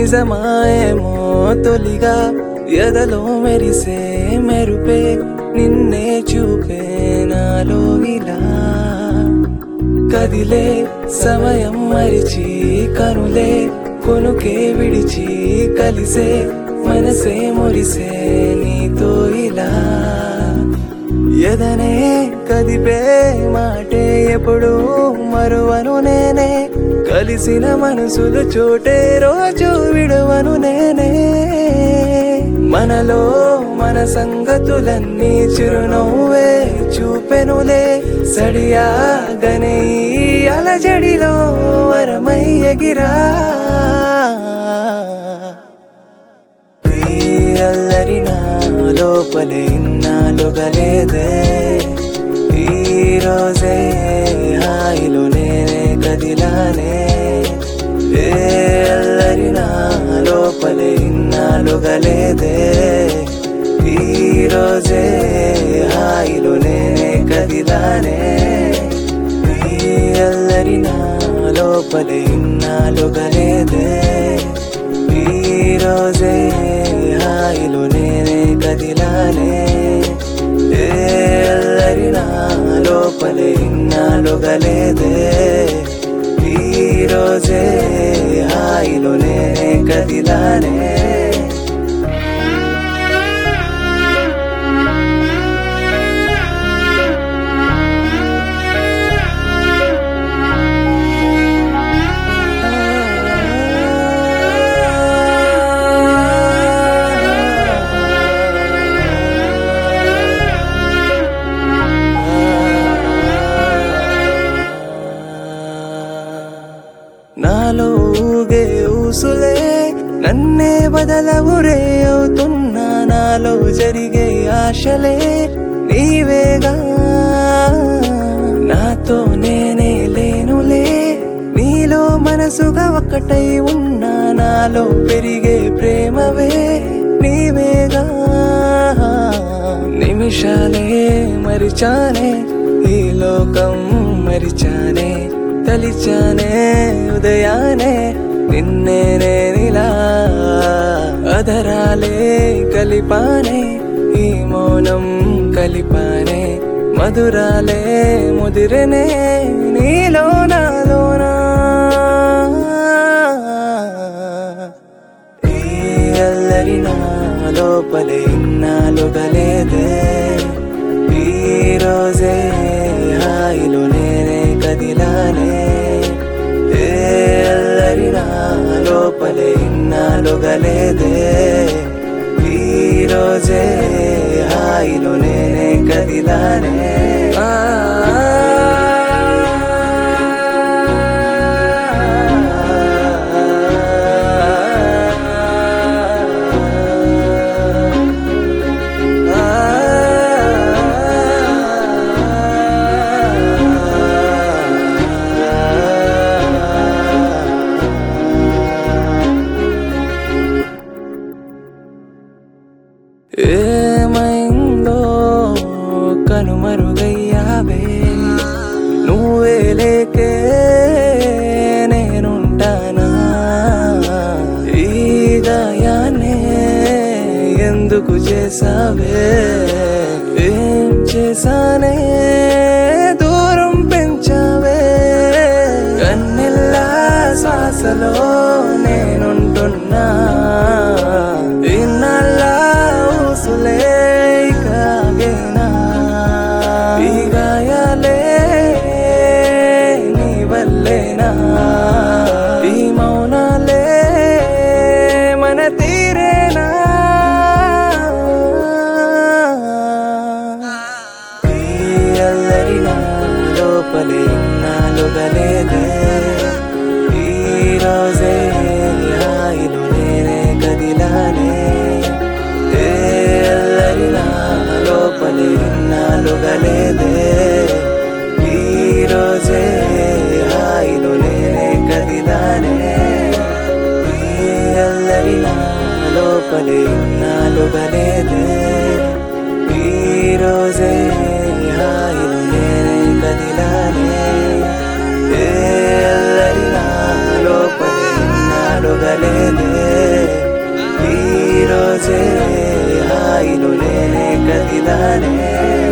నిజమాయేమో తొలిగా ఎదలో మెరిసే మెరుపే నిన్నే చూపే నాలో ఇలా కదిలే సమయం మరిచి కనులే కొనుకే విడిచి కలిసే మనసే మురిసే నీతో ఇలా ఎదనే కదిపే మాటే ఎప్పుడు మరువను నేనే కలిసిన మనసులు చోటే రోజు విడువను నేనే మనలో మన సంగతులన్నీ చిరునవ్వే చూపెనులే సడియాగనే ఈ అలజడిలో వరమై ఎగిరా ఈ అల్లరి నా లోపలే ఇన్నాళ్ళుగలేదే ఈ రోజే హాయిలో నేనే కదిలానే ఏ అల్లరి నా లోపలే ఇన్నాళ్ళుగలేదే ఈ రోజే హాయిలో నేనే కదిలానే ఈ అల్లరి నా లోపలే ఇన్నాళ్ళుగలేదే ఈ రోజే హాయిలో నేనే కదిలానే ఏ అల్లరి నా లోపలే ఇన్నాళ్ళుగలేదే ఈ రోజే హాయిలో నేనే కదిలానే నాలో ఊగే ఊసులే నన్నే బదలవురే అవుతున్నా నాలో జరిగే ఆశలే నీవేగా నాతో నేనే లేనులే నీలో మనసుగా ఒక్కటై ఉన్నా నాలో పెరిగే ప్రేమవే నీవేగా నిమిషాలే మరిచానే ఈ లోకం మరిచానే తలిచానే ఉదయానే నిన్నే నేనిలా అధరాలే కలిపానే ఈ మౌనం కలిపానే మధురాలే ముదిరనే నీలో నాలోనా ఈ అల్లరి నా లోపలే ఇన్నాళ్ళుగలేదే ఈ రోజే హాయిలో నేనే కదిలానే ఏ అల్లరి నా లోపలే ఇన్నాళ్ళుగలేదే ఈ రోజే హాయిలో నేనే కదిలానే ఆ ఏమైందో కనుమరుగయ్యావే నువ్వే లేకే నేనుంటానా ఈ గాయాన్నే ఎందుకు చేసావే ఏం చేశానే దూరం పెంచావే కన్నెల్లా శ్వాసలో నేనుంటున్నా ఇన్నల్లా ఊసులే కాగేనా ఈ గాయాలే నీ వల్లేనా ఈ మౌనాలే మన తీరేనా ఈ అల్లరి నా లోపలే నాలుగలేదే ఈ రోజే హాయిలో నేనే కదిలానే ఏ అల్లరి నా లోపలే నాలుగలేదే ఈ రోజే హాయిలో నేనే కదిలానే ఈ అల్లరి నా లోపలే నాలుగలేదే ఈ రోజే హాయిలో నేనే కదిలానే ఏ అల్లరి నా లోపలే నాలుగలేదే ఇన్నాళ్ళుగా లేదే ఈ రోజే హాయిలో లేనే కదిలానే